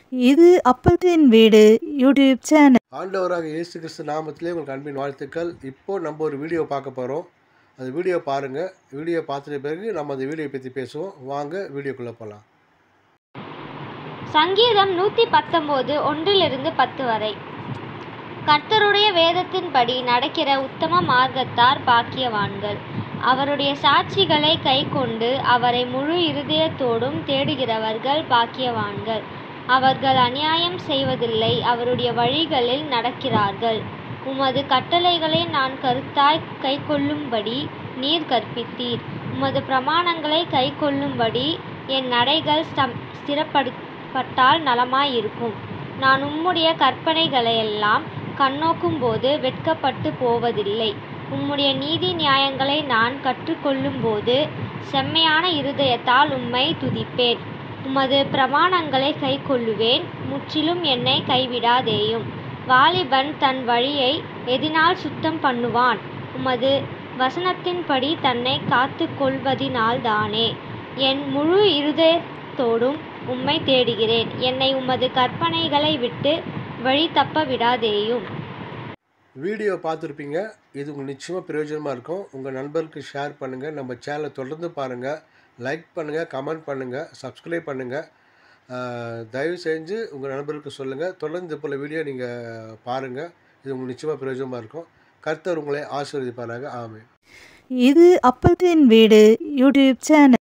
இது அப்பத்தின் வீடு YouTube channel ஆண்டவராக இயேசு கிறிஸ்து நாமத்திலே உங்களுக்கு அன்பின் வாழ்த்துக்கள் இப்போ நம்ம ஒரு வீடியோ பார்க்க போகிறோம் அந்த வீடியோ பாருங்கள் வீடியோ பார்த்துட்ட பிறகு நம்ம அந்த வீடியோ பற்றி பேசுவோம் வாங்க வீடியோக்குள்ளே போகலாம் சங்கீதம் நூற்றி பத்தொம்போது ஒன்றிலிருந்து பத்து வரை கர்த்தருடைய வேதத்தின்படி நடக்கிற உத்தம மார்க்கத்தார் பாக்கியவான்கள் அவருடைய சாட்சிகளை கைக்கொண்டு அவரை முழு இருதயத்தோடும் தேடுகிறவர்கள் பாக்கியவான்கள் அவர்கள் அநியாயம் செய்வதில்லை அவருடைய வழிகளில் நடக்கிறார்கள் உமது கட்டளைகளை நான் கருத்தாய் கைக்கொள்ளும்படி நீர் கற்பித்தீர் உமது பிரமாணங்களை கைக்கொள்ளும்படி என் நடைகள் ஸ்தம் ஸ்திரப்படுத்தப்பட்டால் நலமாயிருக்கும் நான் உம்முடைய கற்பனைகளையெல்லாம் கண்ணோக்கும்போது வெட்கப்பட்டு போவதில்லை உம்முடைய நீதி நியாயங்களை நான் கற்றுக்கொள்ளும்போது செம்மையான இருதயத்தால் உம்மை துதிப்பேன் உமது பிரமாணங்களை கைக்கொள்ளுவேன் முற்றிலும் என்னை கைவிடாதேயும் வாலிபன் தன் வழியை எதினால் சுத்தம் பண்ணுவான் உமது வசனத்தின்படி தன்னை காத்து கொள்வதினால்தானே என் முழு இருதயத்தோடும் உம்மை தேடுகிறேன் என்னை உமது கற்பனைகளை விட்டு வழி தப்ப விடாதேயும் வீடியோ பார்த்துருப்பீங்க இது உங்களுக்கு நிச்சயமாக பிரயோஜனமாக இருக்கும் உங்கள் நண்பருக்கு ஷேர் பண்ணுங்கள் நம்ம சேனலை தொடர்ந்து பாருங்கள் லைக் பண்ணுங்கள் கமெண்ட் பண்ணுங்கள் சப்ஸ்கிரைப் பண்ணுங்கள் தயவு செஞ்சு உங்கள் நண்பருக்கு சொல்லுங்கள் தொடர்ந்து இது போல் வீடியோ நீங்கள் பாருங்கள் இது உங்களுக்கு நிச்சயமாக பிரயோஜனமாக இருக்கும் கர்த்தர் உங்களை ஆசீர்வதிப்பாராக ஆமென் இது அப்பத்தின் வீடு யூடியூப் சேனல்